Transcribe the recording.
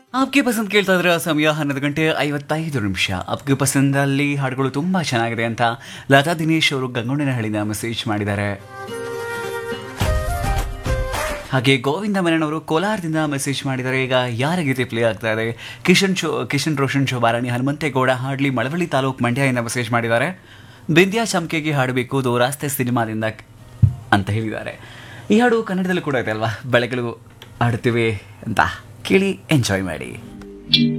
ಆಪ್ಗೆ ಪಸಂದ್ ಕೇಳ್ತಾ ಇದ್ರೆ ಸಮಯ ಹನ್ನೊಂದು ಗಂಟೆ ಐವತ್ತೈದು ನಿಮಿಷ ಆಪ್ಗೆ ಪಸಂದಲ್ಲಿ ಹಾಡುಗಳು ತುಂಬಾ ಚೆನ್ನಾಗಿದೆ ಅಂತ ಲತಾ ದಿನೇಶ್ ಅವರು ಗಂಗೊಂಡನಹಳ್ಳಿನ ಮೆಸೇಜ್ ಮಾಡಿದ್ದಾರೆ ಹಾಗೆ ಗೋವಿಂದ ಮೆನನ್ ಅವರು ಕೋಲಾರದಿಂದ ಮೆಸೇಜ್ ಮಾಡಿದ್ದಾರೆ ಈಗ ಯಾರ ಗೀತೆ ಪ್ಲೇ ಆಗ್ತಾ ಇದೆ ಕಿಶನ್ ಶೋ ಕಿಶನ್ ರೋಷನ್ ಶೋಭಾರಾಣಿ ಹನುಮಂತೇಗೌಡ ಹಾಡ್ಲಿ ಮಳವಳ್ಳಿ ತಾಲೂಕು ಮಂಡ್ಯದಿಂದ ಮೆಸೇಜ್ ಮಾಡಿದ್ದಾರೆ ಬಿಂದ್ಯಾ ಚಮಕೆಗೆ ಹಾಡಬೇಕು ದೋರಾಸ್ತೆ ಸಿನಿಮಾದಿಂದ ಅಂತ ಹೇಳಿದ್ದಾರೆ ಈ ಹಾಡು ಕನ್ನಡದಲ್ಲೂ ಕೂಡ ಇದೆ ಅಲ್ವಾ ಬೆಳಗಳು ಹಾಡುತ್ತಿವೆ ಅಂತ ಕೇಳಿ ಎಂಜಾಯ್ ಮಾಡಿ